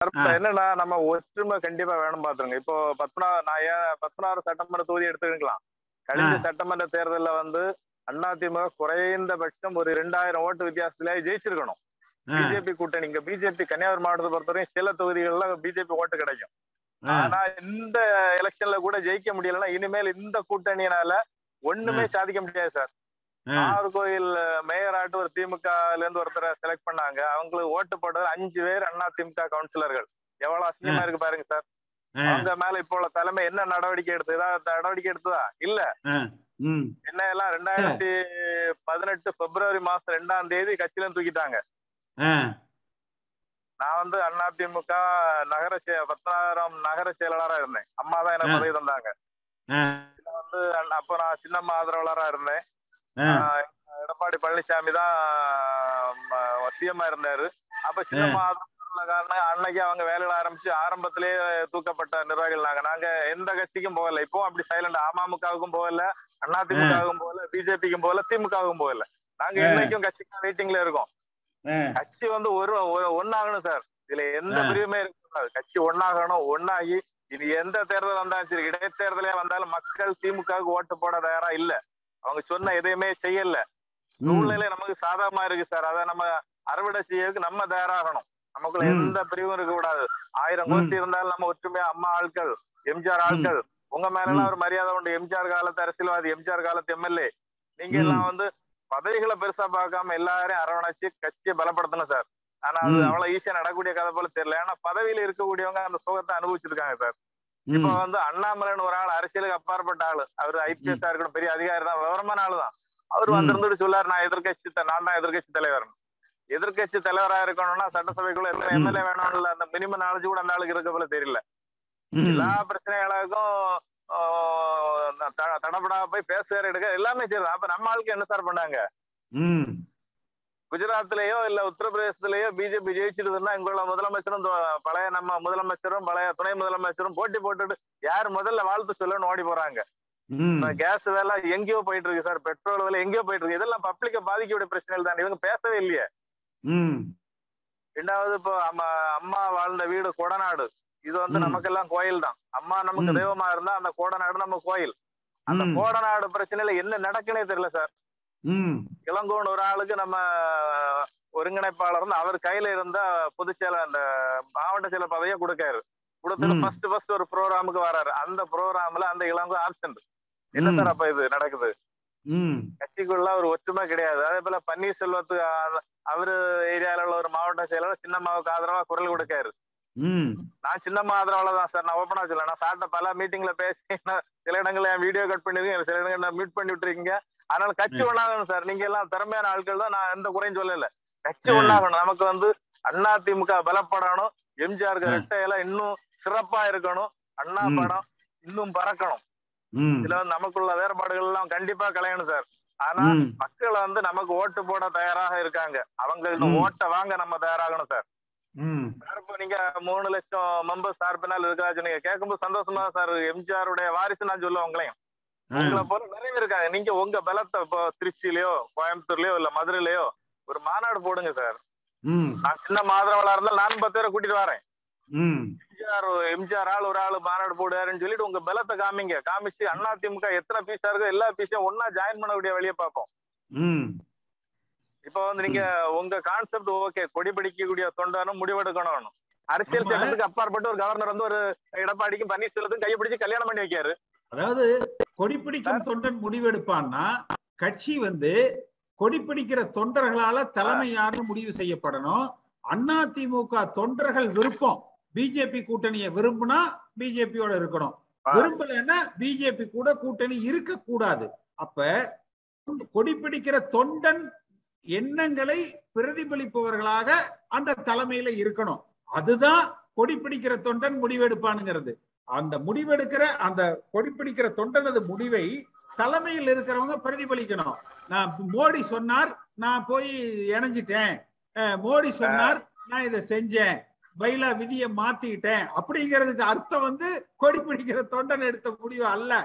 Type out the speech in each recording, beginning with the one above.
இப்ப என்னன்னா நம்ம ஒற்றுமை கண்டிப்பா வேணும் பாத்துருங்க இப்போ பத்மநா நான் ஏன் பத்மநாப சட்டமன்ற தொகுதி எடுத்துக்கலாம் கழிஞ்ச சட்டமன்ற தேர்தல்ல வந்து அதிமுக குறைந்தபட்சம் ஒரு ரெண்டாயிரம் ஓட்டு வித்தியாசத்துல ஜெயிச்சிருக்கணும் ஆ, பிஜேபி கூட்டணி இங்க பிஜேபி கன்னியாகுமரி மாவட்டத்தை பொறுத்தவரைக்கும் சில தொகுதிகள்ல பிஜேபி ஓட்டு கிடைக்கும் ஆ, ஆனா இந்த எலெக்ஷன்ல கூட ஜெயிக்க முடியலன்னா இனிமேல் இந்த கூட்டணியினால ஒண்ணுமே சாதிக்க முடியாது சார் ஆ, நாகர்கோயில் மேயர் ஆட்டு ஒரு திமுகல இருந்து ஒருத்தரை செலக்ட் பண்ணாங்க அவங்களுக்கு ஓட்டு போட்டது அஞ்சு பேர் அண்ணா திமுக கவுன்சிலர்கள் எவ்வளவு அசிங்கமா இருக்கு பாருங்க சார் ஆ, அவங்க மேல இப்போ உள்ள தலைமை என்ன நடவடிக்கை எடுத்து ஏதாவது நடவடிக்கை எடுத்ததா இல்ல ஆ, ம், என்ன எல்லாம் ரெண்டாயிரத்தி பதினெட்டு பிப்ரவரி மாசம் ரெண்டாம் தேதி கட்சியில இருந்து தூக்கிட்டாங்க ஆ, நான் வந்து அதிமுக நகர செய- பத்மநாபபுரம் நகர செயலாளரா இருந்தேன் அம்மா தான் எனக்கு ஆ. பதவி தந்தாங்க ஆ, வந்து அண்ணா- அப்போ நான் சின்னம்மா ஆதரவாளரா இருந்தேன் ஆ, ஆஹ் எடப்பாடி பழனிசாமி தான் சிஎம்மா இருந்தாரு அப்ப சின்னம்மா ஆதரவாளர் காரணம் அன்னைக்கு அவங்க வேலையில ஆரம்பிச்சு ஆரம்பத்திலேயே தூக்கப்பட்ட நிர்வாகிகள் நாங்க நாங்க எந்த கட்சிக்கும் போகல இப்போ அப்படி சைலண்ட் அமமுகவுக்கும் போகல அதிமுகவுக்கும் போகல பிஜேபிக்கும் போகல திமுகவுக்கும் போகல நாங்க ஆ. இன்னைக்கும் கட்சிக்கு வெயிட்டிங்ல இருக்கோம் ஆ, கட்சி வந்து ஒரு ஒரு- ஒண்ணாகணும் சார் இதுல எந்த ஆ. பிரிவுமே இருக்கக்கூடாது கட்சி ஒண்ணாகணும் ஒண்ணாகி இது எந்த தேர்தல் வந்தாலும் சரி இடைத்தேர்தலே வந்தாலும் மக்கள் திமுகவுக்கு ஓட்டு போட தயாரா இல்ல அவங்க சொன்ன எதையுமே செய்யல ம், சூழ்நிலை நமக்கு சாதகமா இருக்கு சார் அதை நம்ம அறுவடை செய்யறதுக்கு நம்ம தயாராகணும் நமக்குள்ள ம். எந்த பிரிவும் இருக்க கூடாது ஆயிரம் ம். கோஷ்டி இருந்தாலும் நம்ம ஒற்றுமையா அம்மா ஆட்கள் எம்ஜிஆர் ஆட்கள் உங்க மேல எல்லாம் ம். ஒரு மரியாதை உண்டு எம்ஜிஆர் காலத்து அரசியல்வாதி எம்ஜிஆர் காலத்து எம்எல்ஏ நீங்க ம். எல்லாம் வந்து பதவிகளை பெருசா பார்க்காம எல்லாரையும் அரவணைச்சு கட்சியை பலப்படுத்தணும் சார் ஆனா அது ம். அவ்வளவு ஈஸியா நடக்கக்கூடிய கதை போல தெரியல ஏன்னா பதவியில இருக்கக்கூடியவங்க அந்த சுகத்தை அனுபவிச்சிருக்காங்க சார் இப்ப ம், வந்து அண்ணாமலைன்னு ஒரு ஆள் அரசியலுக்கு அப்பாற்பட்ட ஆளு அவர் ஐபிஎஸ் இருக்கணும் பெரிய அதிகாரி தான் விவரமான ஆளு தான் அவர் ம். வந்திருந்துட்டு சொல்லாரு நான் எதிர்கட்சி த- நான் தான் எதிர்கட்சி தலைவர் எதிர்கட்சி தலைவரா இருக்கணும்னா சட்டசபைக்குள்ள எத்தனை ம். எம்எல்ஏ வேணும்ல அந்த மினிமம் நாலேஜ் கூட அந்த ஆளுக்கு இருக்க போல தெரியல ம், எல்லா பிரச்சனைகளுக்கும் ஆஹ், த- தடபடா போய் பேசுகிற எடுக்க எல்லாமே சரி அப்ப நம்ம ஆளுக்கு என்ன சார் பண்ணாங்க ம், குஜராத்லயோ இல்ல உத்தரப்பிரதேசத்திலயோ பிஜேபி ஜெயிச்சிருதுன்னா இங்குள்ள முதலமைச்சரும் தொ- பழைய நம்ம முதலமைச்சரும் பழைய துணை முதலமைச்சரும் போட்டி போட்டுட்டு யார் முதல்ல வாழ்த்து சொல்லணும்னு ஓடி போறாங்க ம், கேஸ் விலை எங்கேயோ போயிட்டு இருக்கு சார் பெட்ரோல் விலை எங்கேயோ போயிட்டு இருக்கு இதெல்லாம் பப்ளிக்க பாதிக்கக்கூடிய பிரச்சனைகள் தான் இவங்க பேசவே இல்லையே ம், ரெண்டாவது இப்போ அம்மா அம்மா வாழ்ந்த வீடு கொடநாடு இது வந்து ம். நமக்கெல்லாம் கோயில் தான் அம்மா நமக்கு ம். தெய்வமா இருந்தா அந்த கோடநாடு நம்ம கோயில் அந்த ம், கோடநாடு பிரச்சனையில என்ன நடக்குனே தெரியல சார் ம், இளங்கோன் ஒரு ஆளுக்கு நம்ம ஒருங்கிணைப்பாளர் இருந்து அவர் கையில இருந்த பொதுச் செயலர் அந்த மாவட்ட செயலர் பதவியை கொடுக்காரு கொடுத்துட்டு ம். ஃபர்ஸ்ட் ஃபர்ஸ்ட் ஒரு ப்ரோக்ராமுக்கு வராரு அந்த ப்ரோக்ராம்ல அந்த இளங்கோ ஆப்சன்ட் என்ன ம். சார் அப்ப இது நடக்குது ம், கட்சிக்குள்ள ஒரு ஒற்றுமை கிடையாது அதே போல பன்னீர்செல்வத்துக்கு அ- அவரு ஏரியால உள்ள ஒரு மாவட்ட செயலர் சின்னம்மாவுக்கு ஆதரவா குரல் கொடுக்காரு ம், நான் சின்னம்மா ஆதரவால தான் சார் நான் ஓப்பனா சொல்ல நான் சார்ட்ட பல மீட்டிங்ல பேசி நான் சில இடங்கள்ல என் வீடியோ கட் பண்ணிருக்கீங்க சில இடங்கள்ல மியூட் பண்ணி விட்டுருக்கீங்க அதனால கட்சி ம். ஒண்ணாகணும் சார் நீங்க எல்லாம் திறமையான ஆட்கள் தான் நான் எந்த குறையும் சொல்லல கட்சி ம். ஒண்ணாகணும் நமக்கு வந்து அண்ணா திமுக பலப்படணும் எம்ஜிஆருக்கு ம். ரெட்டையில இன்னும் சிறப்பா இருக்கணும் அண்ணா ம். படம் இன்னும் பறக்கணும் ம், இதுல வந்து நமக்குள்ள வேறுபாடுகள் எல்லாம் கண்டிப்பா களையணும் சார் ஆனா ம், மக்கள் வந்து நமக்கு ஓட்டு போட தயாராக இருக்காங்க அவங்க இன்னும் ம். ஓட்ட வாங்க நம்ம தயாராகணும் சார் ம், சார், இப்போ நீங்க மூணு லட்சம் மெம்பர்ஸ் சார் பின்னால் இருக்கா நீங்க கேட்கும்போது சந்தோஷமா தான் சார் எம்ஜிஆர் உடைய வாரிசு நான் சொல்லுவேன் உங்களையும் ஆ, உங்களை போல நிறைய பேர் இருக்காங்க நீங்க உங்க பலத்தை இப்போ திருச்சியிலயோ கோயம்புத்தூர்லயோ இல்ல மதுரையிலயோ ஒரு மாநாடு போடுங்க சார் ம், நான் சின்ன மாதவளா இருந்தாலும் நானும் பத்து பேரை கூட்டிட்டு வரேன் ம், எம்ஜிஆர் எம்ஜிஆர் ஆள் ஒரு ஆள் மாநாடு போடுவாருன்னு சொல்லிட்டு உங்க பலத்தை காமிங்க காமிச்சு அண்ணா திமுக எத்தனை பீஸா இருக்கோ எல்லா பீஸையும் ஒன்னா ஜாயின் பண்ணக்கூடிய வழியை பார்ப்போம் ம், இப்போ வந்து நீங்க உங்க கான்செப்ட் ஓகே கொடி பிடிக்கக்கூடிய தொண்டனும் முடிவெடுக்கணும் அரசியல் ஆமா. சட்டத்துக்கு அப்பாற்பட்டு ஒரு கவர்னர் வந்து ஒரு எடப்பாடிக்கும் பன்னீர்செல்வத்துக்கும் கையை பிடிச்சு கல்யாணம் பண்ணி வைக்காரு அதாவது கொடிப்பிடிக்கும் தொண்டன் முடிவெடுப்பான்னா கட்சி வந்து கொடிப்பிடிக்கிற தொண்டர்களால தலைமை யாருன்னு முடிவு செய்யப்படணும் அண்ணா திமுக தொண்டர்கள் விருப்பம் பிஜேபி கூட்டணியை விரும்புனா பிஜேபியோட இருக்கணும் விரும்பலைன்னா பிஜேபி கூட கூட்டணி இருக்க கூடாது அப்ப கொடிப்பிடிக்கிற தொண்டன் எண்ணங்களை பிரதிபலிப்பவர்களாக அந்த தலைமையில இருக்கணும் அதுதான் கொடிப்பிடிக்கிற தொண்டன் முடிவெடுப்பானுங்கிறது அந்த முடிவெடுக்கிற அந்த கொடிப்பிடிக்கிற தொண்டனது முடிவை தலைமையில் இருக்கிறவங்க பிரதிபலிக்கணும் நான் மோடி சொன்னார் நான் போய் இணைஞ்சிட்டேன் அஹ் மோடி சொன்னார் நான் இதை செஞ்சேன் பைலா விதியை மாத்திட்டேன் அப்படிங்கிறதுக்கு அர்த்தம் வந்து கொடி பிடிக்கிற தொண்டன் எடுத்த முடிவு அல்ல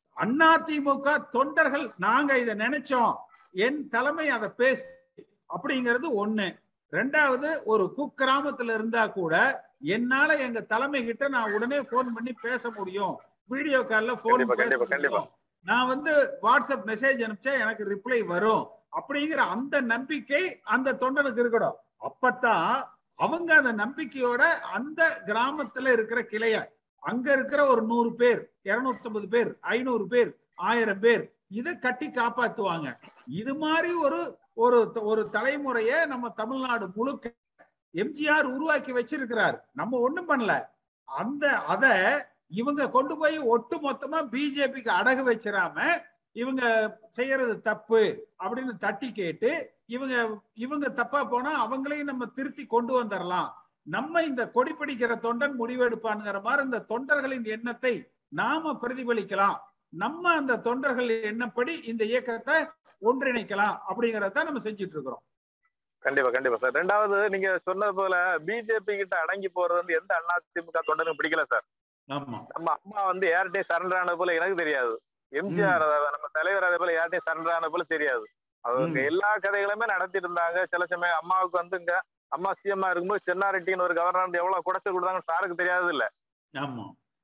அதிமுக தொண்டர்கள் நாங்க இதை நினைச்சோம் என் தலைமை அதை பேசு அப்படிங்கிறது ஒண்ணு ரெண்டாவது ஒரு குக்கிராமத்துல இருந்தா கூட என்னால எங்க தலைமை கிட்ட நான் உடனே போன் பண்ணி பேச முடியும் வீடியோ கால்ல போன் கண்டிப்பா, பேச கண்டிப்பா, கண்டிப்பா. முடியும் நான் வந்து வாட்ஸ்அப் மெசேஜ் அனுப்பிச்சா எனக்கு ரிப்ளை வரும் அப்படிங்கிற அந்த நம்பிக்கை அந்த தொண்டனுக்கு இருக்கணும் அப்பதான் அவங்க அந்த நம்பிக்கையோட அந்த கிராமத்துல இருக்கிற கிளைய அங்க இருக்கிற ஒரு நூறு பேர் இருநூத்தி பேர் ஐநூறு பேர் ஆயிரம் பேர் இதை கட்டி காப்பாத்துவாங்க இது மாதிரி ஒரு ஒரு ஒரு தலைமுறைய நம்ம தமிழ்நாடு முழுக்க எம்ஜிஆர் உருவாக்கி வச்சிருக்கிறார் நம்ம ஒண்ணும் பண்ணல அந்த அத இவங்க கொண்டு போய் ஒட்டு மொத்தமா பிஜேபிக்கு அடகு வச்சிடாம இவங்க செய்யறது தப்பு அப்படின்னு தட்டி கேட்டு இவங்க இவங்க தப்பா போனா அவங்களையும் நம்ம திருத்தி கொண்டு வந்துடலாம் நம்ம இந்த கொடி பிடிக்கிற தொண்டன் முடிவெடுப்பான்ங்கிற மாதிரி இந்த தொண்டர்களின் எண்ணத்தை நாம பிரதிபலிக்கலாம் நம்ம அந்த தொண்டர்கள் எண்ணப்படி இந்த இயக்கத்தை ஒன்றிணைக்கலாம் அப்படிங்கறத நம்ம செஞ்சுட்டு இருக்கிறோம் கண்டிப்பா கண்டிப்பா சார் ரெண்டாவது நீங்க சொன்னது போல பிஜேபி கிட்ட அடங்கி போறது வந்து எந்த அதிமுக தொண்டனுக்கும் பிடிக்கல சார் ஆமா நம்ம அம்மா வந்து யார்கிட்டயும் சரண்டர் ஆனது போல எனக்கு தெரியாது எம்ஜிஆர் நம்ம தலைவர் அதே போல யார்கிட்டயும் சரண்டர் ஆனது போல தெரியாது அவங்க ம். எல்லா கதைகளுமே நடத்திட்டு இருந்தாங்க சில சமயம் அம்மாவுக்கு வந்து இங்க அம்மா சிஎம்மா இருக்கும்போது சென்னாரெட்டின்னு ஒரு கவர்னர் வந்து எவ்வளவு குடைச்சல் கொடுத்தாங்கன்னு சாருக்கு தெரியாது இல்ல ஆமா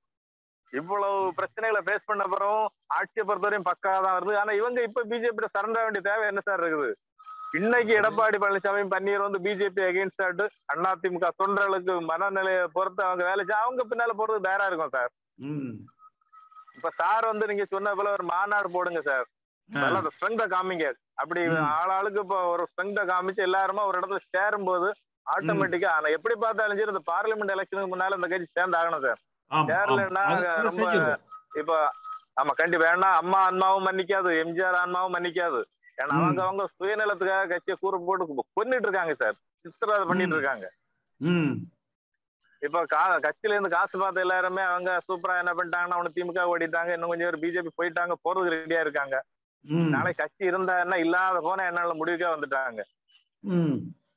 இவ்வளவு பிரச்சனைகளை ஃபேஸ் பண்ண பிறகும் ஆட்சியை பொறுத்தவரையும் பக்கா தான் வருது ஆனா இவங்க இப்ப பிஜேபி சரண்டர் வேண்டிய தேவை என்ன சார் இருக்குது இன்னைக்கு எடப்பாடி பழனிசாமி பன்னீர் வந்து பிஜேபி அகேன்ஸ்ட் ஆட்டு அதிமுக தொண்டர்களுக்கு மனநிலையை பொறுத்து அவங்க வேலை செஞ்சு அவங்க பின்னால போறது தயாரா இருக்கும் சார் ம் இப்ப சார் வந்து நீங்க சொன்ன போல ஒரு மாநாடு போடுங்க சார் நல்லா அந்த ஸ்ட்ரென்த்தை காமிங்க அப்படி ம். ஆளாளுக்கு இப்போ ஒரு ஸ்ட்ரென்த்தை காமிச்சு எல்லாருமா ஒரு இடத்துல சேரும் போது ஆட்டோமேட்டிக்கா ஆனா எப்படி பார்த்தாலும் சரி இந்த பார்லிமெண்ட் எலெக்ஷனுக்கு முன்னால இந்த கட்சி சேர்ந்து ஆகணும் சார் ஆமா, கேரளன்னா ஆமா. அது- அது ரொம்ப- செஞ்சிருவோம். இப்ப ஆமா கண்டிப்பா ஏன்னா அம்மா அன்மாவும் மன்னிக்காது எம்ஜிஆர் அன்மாவும் மன்னிக்காது ஏன்னா ம். அவங்க அவங்க சுயநலத்துக்காக கட்சியை கூறு போட்டு கொன்னுட்டு இருக்காங்க சார் சித்திரவதை பண்ணிட்டு ம். இருக்காங்க ம் இப்ப கா கட்சியில இருந்து காசு பார்த்த எல்லாருமே அவங்க சூப்பரா என்ன பண்ணிட்டாங்கன்னா ஒண்ணு திமுக ஓடிட்டாங்க இன்னும் கொஞ்சம் பேர் பிஜேபி போயிட்டாங்க போறதுக்கு ரெடியா இருக்காங்க ம் நாளைக்கு கட்சி இருந்தா என்ன இல்லாத போனா என்னால முடிவுக்கே வந்துட்டாங்க ம்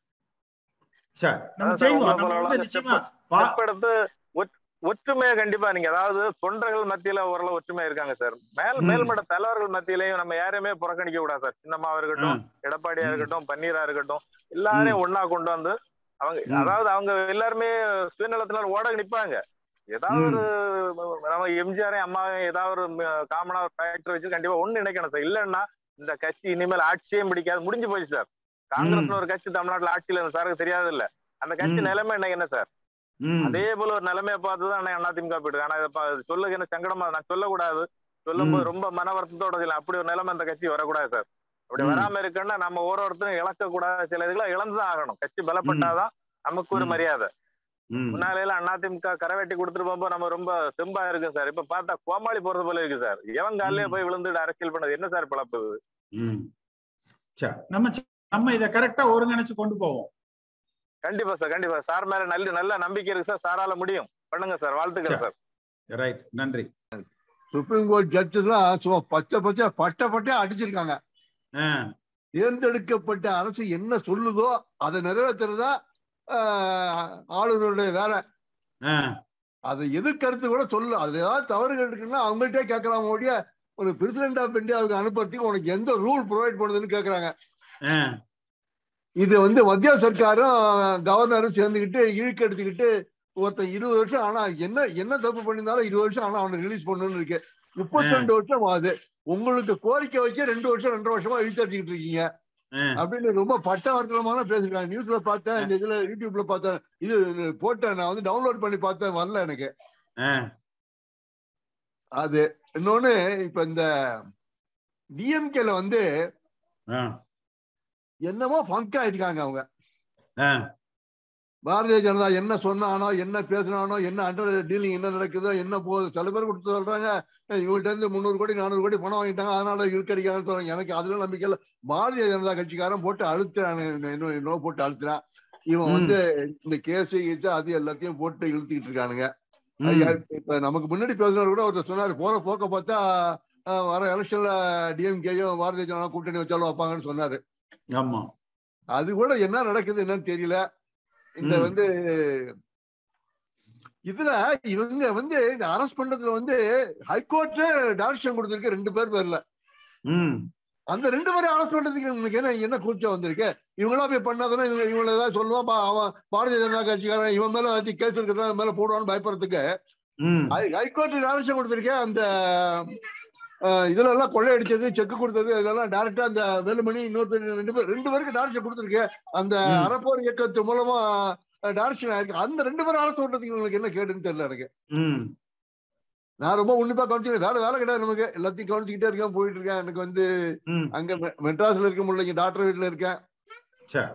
சரி நம்ம அதான் சார் செய்வோம் உங்களை நம்ம போல வந்து வந்து நிச்சயமா பா- ஸ்டெப் எடுத்து ஒற்- ஒற்றுமையா கண்டிப்பா நீங்க அதாவது தொண்டர்கள் மத்தியில ஓரளவு ஒற்றுமையா இருக்காங்க சார் மேல் ம். மேல்மட்ட தலைவர்கள் மத்தியிலையும் நம்ம யாரையுமே புறக்கணிக்க கூடாது சார் சின்னம்மாவா ஆ, இருக்கட்டும் எடப்பாடியா ம். இருக்கட்டும் பன்னீரா இருக்கட்டும் எல்லாரையும் ஒண்ணா கொண்டு வந்து அவங்க ம். அதாவது அவங்க எல்லாருமே சுயநலத்தினால ஓட நிப்பாங்க ஏதாவது ஒரு நம்ம எம்ஜிஆரையும் அம்மாவையும் ஏதாவது ஒரு காமனா ஃபேக்டர் வச்சு கண்டிப்பா ஒண்ணு நினைக்கணும் சார் இல்லைன்னா இந்த கட்சி இனிமேல் ஆட்சியே பிடிக்காது முடிஞ்சு போச்சு சார் காங்கிரஸ் ஒரு கட்சி தமிழ்நாட்டுல ஆட்சியில இருந்த சாருக்கு தெரியாது இல்ல அந்த கட்சி ம். நிலைமை இன்னைக்கு என்ன சார் ம், அதே போல ஒரு நிலைமையை பார்த்து தான் அன்னைக்கு அதிமுக போயிட்டு ஆனா இதை பா- சொல்லுங்க என்ன சங்கடமா நான் சொல்லக்கூடாது சொல்லும்போது ம். ரொம்ப மன வருத்தத்தோட சொல்லலாம் அப்படி ஒரு நிலைமை அந்த கட்சி வரக்கூடாது சார் அப்படி ம். வராம இருக்குன்னா நம்ம ஒரு ஒருத்தரும் இழக்க கூடாத சில இதுகளை இழந்துதான் ஆகணும் கட்சி பலப்பட்டாதான் நமக்கு ஒரு ம். மரியாதை ம். முன்னாலையில அதிமுக கரவேட்டி கொடுத்துட்டு போகும்போது நம்ம ரொம்ப தெம்பா இருக்கு சார் இப்ப பார்த்தா கோமாளி போறது போல இருக்கு சார் எவன் காலையே ம். போய் விழுந்துட்டு அரசியல் பண்ணது என்ன சார் பிழப்பு இது? ம். சரி நம்ம செ- நம்ம இதை கரெக்டா ஒருங்கிணைச்சு கொண்டு போவோம் கண்டிப்பா சார் கண்டிப்பா சார் மேல நல்ல நல்ல நம்பிக்கை இருக்கு சார் சாரால முடியும் பண்ணுங்க சார் வாழ்த்துக்கள் சரி. சார் ரைட் நன்றி சுப்ரீம் கோர்ட் ஜட்ஜஸ்லாம் சும்மா பச்சை பச்சை பட்டை பட்டையா அடிச்சிருக்காங்க ஆ, தேர்ந்தெடுக்கப்பட்ட அரசு என்ன சொல்லுதோ அதை நிறைவேற்றுறதா ஆஹ், ஆளுநருடைய வேலை ஆ, அதை எதிர்கருத்து கூட சொல்லு அது ஏதாவது தவறுகள் இருக்குன்னா அவங்கள்ட்டே கேட்கலாம் ஒழிய ஒரு பிரசிடென்ட் ஆஃப் இந்தியாவுக்கு அனுப்புறதுக்கு உனக்கு எந்த ரூல் ப்ரொவைட் பண்ணுதுன்னு கேட்கறாங்க ஆ, இது வந்து மத்திய சர்க்காரும் கவர்னரும் சேர்ந்துக்கிட்டு இழுக்கு எடுத்துக்கிட்டு ஒருத்தன் இருபது வருஷம் ஆனா என்ன என்ன தப்பு பண்ணியிருந்தாலும் இருபது வருஷம் ஆனா அவனை ரிலீஸ் பண்ணணும்னு இருக்கு முப்பத்தி ரெண்டு வருஷம் ஆகுது உங்களுக்கு கோரிக்கை வச்சு ரெண்டு வருஷம் ரெண்டரை வருஷமா இழுத்தடிச்சுக்கிட்டு இருக்கீங்க ஆ. அப்படின்னு ரொம்ப பட்டவர்த்தனமான பேசிருக்காங்க நியூஸ்ல பார்த்தேன் இந்த இதுல யூடியூப்ல பார்த்தேன் இது போட்டேன் நான் வந்து டவுன்லோட் பண்ணி பார்த்தேன் வரல எனக்கு ஆ, அது இன்னொன்னு இப்ப இந்த டிஎம்கேல வந்து ஆ, என்னமோ ஃபங்க் ஆயிருக்காங்க அவங்க ஆ, பாரதிய ஜனதா என்ன சொன்னானோ என்ன பேசினானோ என்ன அண்டர் டீலிங் என்ன நடக்குதோ என்ன போகுது சில பேர் கொடுத்து சொல்றாங்க "ஏய், இவங்கள்ட்ட இருந்து முந்நூறு கோடி நானூறு கோடி பணம் வாங்கிட்டாங்க அதனால இழுக்கடிக்காங்கன்னு சொல்றாங்க எனக்கு அதுல நம்பிக்கை இல்லை பாரதிய ஜனதா கட்சிக்காரன் போட்டு அழுத்துறான் இன்னும் இன்னும் போட்டு அழுத்துறான் இவன் ம். வந்து வந்து இந்த கேஸ் கீஸ் அது எல்லாத்தையும் போட்டு இழுத்துக்கிட்டு இருக்கானுங்க ம், ஐயா, இப்ப நமக்கு முன்னாடி பேசுனவர் கூட ஒருத்தர் சொன்னாரு போற போக்க பார்த்தா அஹ், வர எலெக்ஷன்ல டிஎம்கேயும் பாரதிய ஜனதா கூட்டணி வச்சாலும் வைப்பாங்கன்னு சொன்னாரு ஆமா அது கூட என்ன நடக்குது என்னன்னு தெரியல இந்த ம். வந்து இதுல இவங்க வந்து இந்த அரெஸ்ட் பண்றதுல வந்து ஹைகோர்ட் டைரக்ஷன் கொடுத்திருக்கு ரெண்டு பேர் பேர்ல ம், அந்த ரெண்டு பேரும் அரெஸ்ட் பண்றதுக்கு உங்களுக்கு என்ன என்ன கூச்சம் வந்திருக்கு இவங்களா போய் பண்ணாதானே இவங்க இவங்களை ஏதாவது சொல்லுவான் பா- அவன் பாரதிய ஜனதா கட்சிக்காரன் இவன் மேல வச்சு கேஸ் இருக்கிறதா மேல போடுவான்னு பயப்படுறதுக்கு ம் ஹை- ஹைகோர்ட் டைரக்ஷன் கொடுத்திருக்கேன் அந்த அஹ், இதுல எல்லாம் கொள்ளையடிச்சது செக் கொடுத்தது இதெல்லாம் டைரக்டா அந்த வேலுமணி இன்னொருத்தர் ரெண்டு பேர் ரெண்டு பேருக்கு டைரக்ஷன் கொடுத்திருக்கேன் அந்த ம். அறப்போர் இயக்கத்து மூலமா டைரக்ஷன் ஆயிருக்கு அந்த ரெண்டு பேரும் அரசு ஓட்டுறதுக்கு உங்களுக்கு என்ன கேடுன்னு தெரியல எனக்கு ம் நான் ரொம்ப உன்னிப்பா கவனிச்சு வேற வேலை கிடையாது நமக்கு எல்லாத்தையும் கவனிச்சுக்கிட்டே இருக்கேன் போயிட்டு இருக்கேன் எனக்கு வந்து ம் அங்க மெ- மெட்ராஸ்ல இருக்க முடியல இங்க டாக்டர் வீட்டுல இருக்கேன் சரி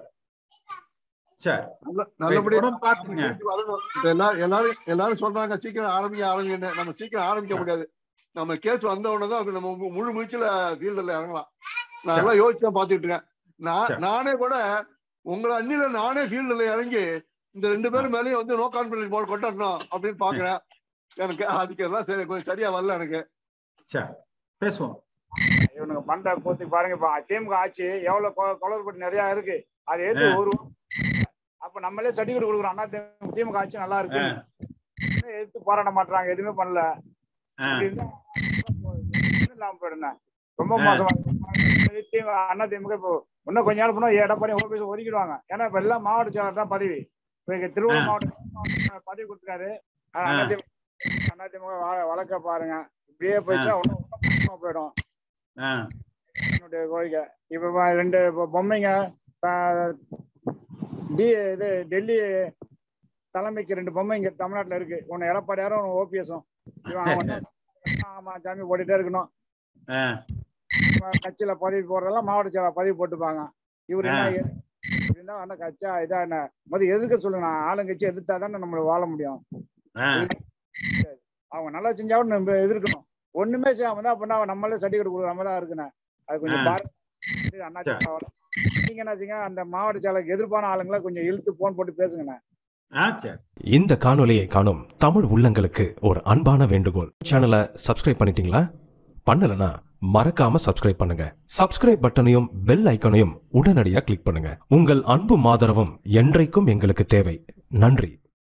சரி நல்ல- நல்லபடியா படம் பாத்துங்க வரணும். இப்ப எல்லாரும் எல்லாரும் எல்லாரும் சொல்றாங்க சீக்கிரம் ஆரம்பிக்க ஆரம்பிங்க நம்ம சீக்கிரம் ஆரம்பிக்க முடியாது நம்ம கேஸ் வந்த உடனே தான் அப்ப நம்ம மு- முழு மூச்சுல ஃபீல்டுல இறங்கலாம் நான் சரி. எல்லாம் யோசிச்சு தான் பாத்துட்டு இருக்கேன் நான் சரி. நானே கூட உங்களை அண்ணில நானே ஃபீல்டுல இறங்கி இந்த ரெண்டு பேரும் மேலேயும் வந்து நோ கான்பிடன்ஸ் போர்டு கொண்டாடணும் அப்படின்னு பாக்குறேன் எனக்கு அதுக்கு எல்லாம் சரி கொஞ்சம் சரியா வரல எனக்கு சரி பேசுவோம் இவனுங்க பண்ற கூத்துக்கு பாருங்க இப்ப திமுக ஆட்சி எவ்வளவு கொ- குளறுபடி நிறைய இருக்கு அது ஏத்து ஆ. ஒரு அப்ப நம்மளே சர்டிபிகேட் கொடுக்குறோம் அண்ணா திமுக திமுக ஆட்சி நல்லா இருக்கு எடுத்து போராட மாட்டாங்க எதுவுமே பண்ணல ஆ, இப்படி இருந்தா ஒண்ணும் இல்லாம போயிடுங்க ரொம்ப ஆ. மோசமா இருக்கு. திமுக அண்ணா திமுக இப்போ இன்னும் கொஞ்ச நாள் போனா எடப்பாடி ஓபிஎஸ் ஒதுக்கிடுவாங்க ஏன்னா இப்ப எல்லாம் மாவட்ட செயலர் தான் பதவி இப்ப இங்க திருவள்ளூர் ஆ. மாவட்ட பதவி கொடுத்துருக்காரு ஆனா ஆ. அண்ணா திமுக அண்ணா திமுக வ- வழக்க பாருங்க இப்படியே போயிடுச்சா இன்னும் மோசமா போயிடும் ஆ, என்னுடைய கோரிக்கை இப்ப ப- ரெண்டு பொ- பொம்மைங்க த- டி இது டெல்லி தலைமைக்கு ரெண்டு பொம்மை இங்க தமிழ்நாட்டுல இருக்கு ஒன்னு எடப்பாடியாரும் ஒன்னு ஓபிஎஸும் இவன் அவன் ஆமா சாமி போட்டுட்டே இருக்கணும் ஆ, இவன் கட்சியில பதவி போடுறதெல்லாம் மாவட்ட செயலர் பதவி போட்டுப்பாங்க இவர் என்ன ஆ. எ- இருந்தா அண்ணா கட்சியா இதா என்ன முதல் எதுக்க சொல்லுங்க நான் ஆளுங்கட்சி எதிர்த்தா தானே நம்மள வாழ முடியும் ஆ, அவங்க நல்லா செஞ்சாவும் நம்ம எதிர்க்கணும் ஒண்ணுமே செய்யாம தான் அப்படின்னா நம்மளே சர்டிஃபிகேட் கொடுக்குற தான் இருக்குண்ணே அது கொஞ்சம் ஆ. பாருங்க அண்ணா நீங்க என்ன செய்யுங்க அந்த மாவட்ட செயலருக்கு எதிர்ப்பான ஆளுங்களை கொஞ்சம் இழுத்து போன் போட்டு பேசுங்கண்ணே ஆ, சரி இந்த காணொளியை காணும் தமிழ் உள்ளங்களுக்கு ஒரு அன்பான வேண்டுகோள் சேனலை சப்ஸ்கிரைப் பண்ணிட்டீங்களா பண்ணலனா மறக்காம சப்ஸ்கிரைப் பண்ணுங்க சப்ஸ்கிரைப் பட்டனையும் பெல் ஐக்கனையும் உடனடியாக கிளிக் பண்ணுங்க உங்கள் அன்பும் ஆதரவும் என்றைக்கும் எங்களுக்கு தேவை நன்றி